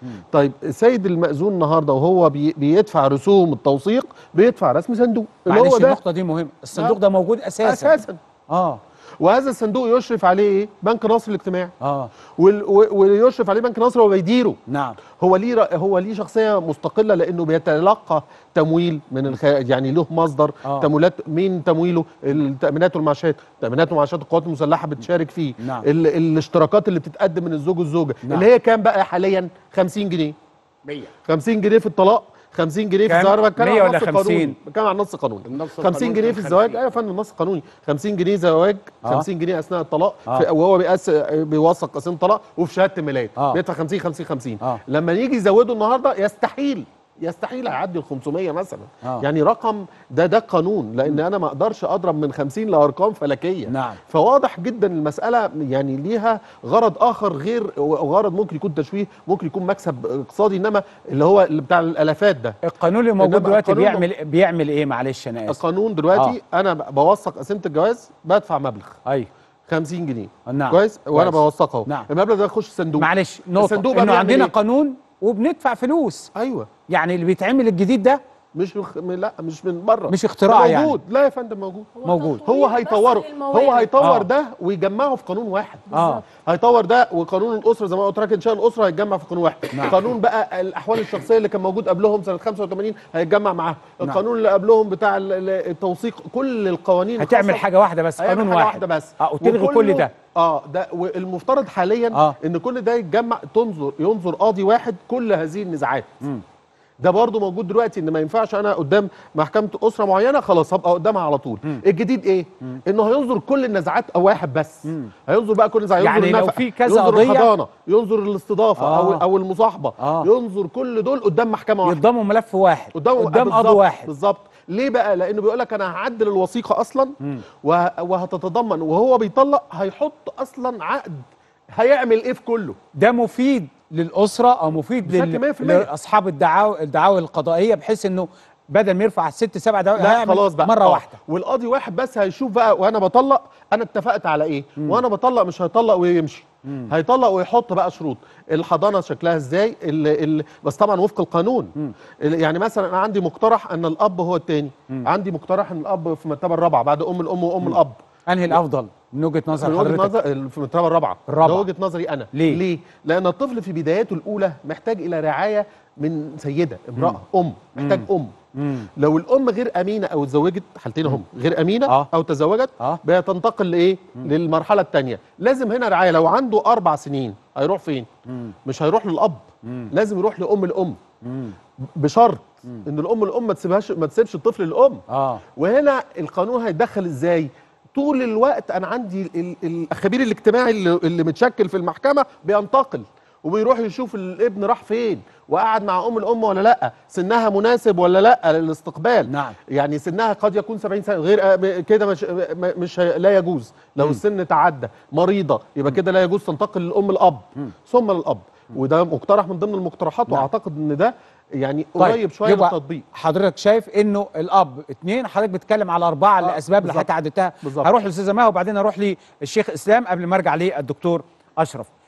طيب السيد المأذون النهارده وهو بي بيدفع رسوم التوثيق بيدفع رسم صندوق اللي معلش هو ده النقطه دي مهمه الصندوق ده موجود اساسا اساسا اه وهذا الصندوق يشرف عليه ايه بنك نصر الاجتماعي اه وال- و- ويشرف عليه بنك نصر وبيديره نعم هو ليه ر- هو ليه شخصيه مستقله لانه بيتلقى تمويل من الخ... يعني له مصدر آه. تمويلات مين تمويله التامينات والمعاشات التامينات والمعاشات القوات المسلحه بتشارك فيه نعم. ال... الاشتراكات اللي بتتقدم من الزوج والزوجه نعم. اللي هي كام بقى حاليا 50 جنيه 100 50 جنيه في الطلاق 50 جنيه في كام؟ الزواج بتكلم 100 عن ولا نص 50 قانوني بتكلم عن نص قانوني النص 50 القانوني جنيه في كان الزواج 50. ايوه يا فندم نص قانوني 50 جنيه زواج آه. 50 جنيه اثناء الطلاق آه. في- وهو بيقاس بيوثق قسيم طلاق وفي شهاده الميلاد آه. بيدفع 50 50 50 آه. لما يجي يزودوا النهارده يستحيل يستحيل هيعدي ال 500 مثلا آه. يعني رقم ده ده قانون لان انا ما اقدرش اضرب من 50 لارقام فلكيه نعم. فواضح جدا المساله يعني ليها غرض اخر غير غرض ممكن يكون تشويه ممكن يكون مكسب اقتصادي انما اللي هو اللي بتاع الالافات ده القانون اللي موجود إنما دلوقتي القانون بيعمل بيعمل ايه معلش انا اسف القانون دلوقتي آه. انا ب- بوثق قسيمه الجواز بدفع مبلغ ايوه 50 جنيه نعم. كويس وانا كويس. بوثقه اهو نعم. المبلغ ده يخش الصندوق معلش نقطه الصندوق بقى انه بيعمل عندنا إيه؟ قانون وبندفع فلوس ايوه يعني اللي بيتعمل الجديد ده مش مخ... م- لا مش من بره مش اختراع ده يعني. موجود لا يا فندم موجود موجود هو بس هيطوره للموارد. هو هيطور آه. ده ويجمعه في قانون واحد آه. هيطور ده وقانون الاسره زي ما قلت لك انشاء الاسره هيتجمع في قانون واحد نعم. قانون بقى الاحوال الشخصيه اللي كان موجود قبلهم سنه 85 هيتجمع معاه نعم. القانون اللي قبلهم بتاع ال- ال- التوثيق كل القوانين هتعمل الخاصة- حاجه واحده بس هيعمل قانون حاجة واحد واحده بس اه وتلغي وكله- كل ده اه ده والمفترض حاليا آه. آه. ان كل ده يتجمع تنظر ينظر قاضي واحد كل هذه النزاعات ده برضه موجود دلوقتي ان ما ينفعش انا قدام محكمه اسره معينه خلاص هبقى قدامها على طول الجديد ايه انه هينظر كل النزاعات او واحد بس هينظر بقى كل النزاعات ينظر يعني لو النفقة، في كذا ينظر قضية- الحضانه ينظر الاستضافه آه. او او المصاحبه آه. ينظر كل دول قدام محكمه واحده يضموا ملف واحد قدامه قدام بالظبط- قاضي واحد بالظبط ليه بقى لانه بيقول لك انا هعدل الوثيقه اصلا وه- وهتتضمن وهو بيطلق هيحط اصلا عقد هيعمل ايه في كله ده مفيد للاسره او مفيد بشكل لل... 100%. لاصحاب الدعاوى الدعاوى القضائيه بحيث انه بدل ما يرفع ست سبع دعاوى لا هيعمل خلاص بقى مره آه. واحده والقاضي واحد بس هيشوف بقى وانا بطلق انا اتفقت على ايه وانا بطلق مش هيطلق ويمشي هيطلق ويحط بقى شروط الحضانه شكلها ازاي ال ال بس طبعا وفق القانون ال- يعني مثلا انا عندي مقترح ان الاب هو الثاني عندي مقترح ان الاب في المرتبه الرابعه بعد ام الام وام الاب انهي الافضل من وجهه نظر من وجهه حضرتك نظر في المرتبه الرابعه الرابعة. ده وجهه نظري انا ليه؟ ليه لان الطفل في بداياته الاولى محتاج الى رعايه من سيده امراه ام محتاج ام مم. لو الام غير امينه او اتزوجت حالتين هم غير امينه آه. او تزوجت آه. بتنتقل لايه للمرحله الثانيه لازم هنا رعايه لو عنده اربع سنين هيروح فين مش هيروح للاب لازم يروح لام الام بشرط ان الام الام ما تسيبهاش ما تسيبش الطفل للام اه وهنا القانون هيتدخل ازاي طول الوقت انا عندي ال- ال- الخبير الاجتماعي اللي, اللي متشكل في المحكمه بينتقل وبيروح يشوف الابن راح فين وقعد مع ام الام ولا لا سنها مناسب ولا لا للاستقبال نعم. يعني سنها قد يكون 70 سنه غير آه، كده مش م- مش هي- لا يجوز لو السن تعدى مريضه يبقى كده لا يجوز تنتقل للام الاب ثم للاب وده مقترح من ضمن المقترحات نعم. واعتقد ان ده يعني قريب شويه يبقى للتطبيق حضرتك شايف انه الاب اثنين حضرتك بتتكلم على اربعه آه، لاسباب اللي بالظبط. حضرتك عدتها بالظبط. هروح للاستاذه مها وبعدين اروح للشيخ اسلام قبل ما ارجع للدكتور اشرف